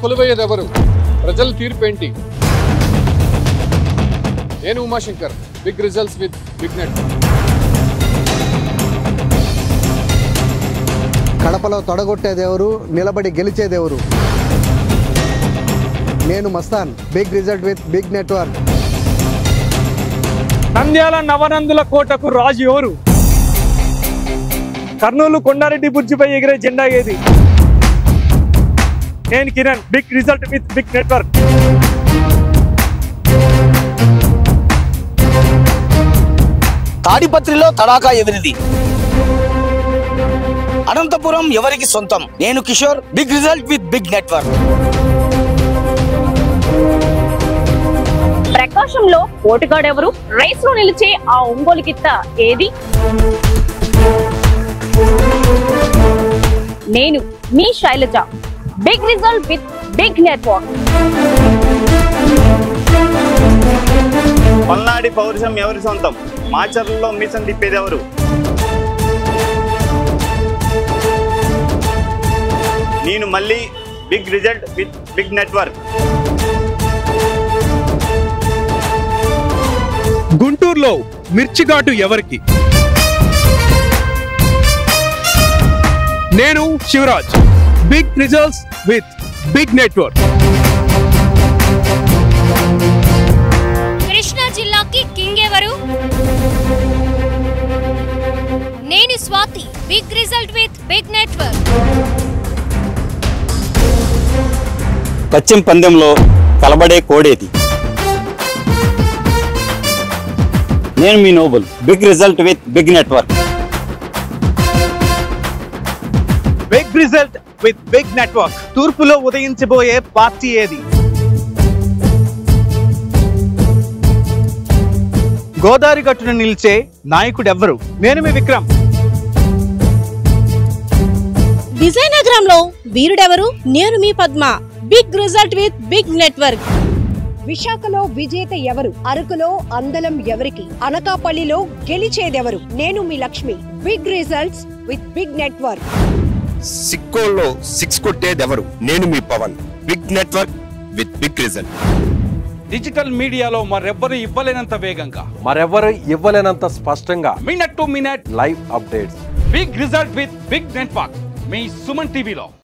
కొలువయ్యేదెవరు ప్రజల తీర్పేంటి నేను Umashankar big results with big net కడపలో తొడగొట్టేదెవరు నిలబడి గెలిచేదెవరు నేను Mastan big result with big network Nandyala నవనందుల కోటకు రాజు ఎవరు కర్నూలు కొండారెడ్డి బుర్జిపై ఎగిరే జెండా ఏది నేను Kiran big result with big network తాడిపత్రిలో తడాకా ఎదిరిది అనంతపురం ఎవరికి సొంతం నేను Kishore big result with big network ప్రకాశంలో పోటుగాడెవరు రేస్ లో నిలిచే ఆ ఒంగోలు గిత్త ఏది నేను మీ Sailaja big result with big network పల్నాడి పౌరుషం ఎవరి సొంతం మాచర్లలో మీసం తిప్పేది ఎవరు నేను మళ్ళీ big result with big network గుంటూరులో మిర్చిఘాటు ఎవరికి నేను Shivaraj big results with big network Krishna జిల్లాకి కింగ్ ఎవరు నేను Swathi big result with big network పశ్చిమ పందెంలో కలబడే కోడేది నేను మీ Noble big result with big network big result with big network తూర్పులో ఉదయించబోయే పార్టీ ఏది గోదావరి గట్టున నిలిచే నాయకుడెవ్వరు నేను మీ విక్రమ్ విజయనగరంలో వీరుడెవరు నేను మీ Padma big result with big network విశాఖలో విజేత ఎవరు అరకులో అందలం ఎవరికి అనకాపల్లిలో గెలిచేదెవరు నేను మీ Lakshmi big results with big network సిక్కోల్లో సిక్స్ కొట్టేదెవరు నేను మీ Pawan big network with big result digital మీడియాలో మరెవ్వరు ఇవ్వలేనంత వేగంగా మరెవరు ఇవ్వలేనంత స్పష్టంగా minute to minute live updates big result with big network మీ సుమన్ టీవీలో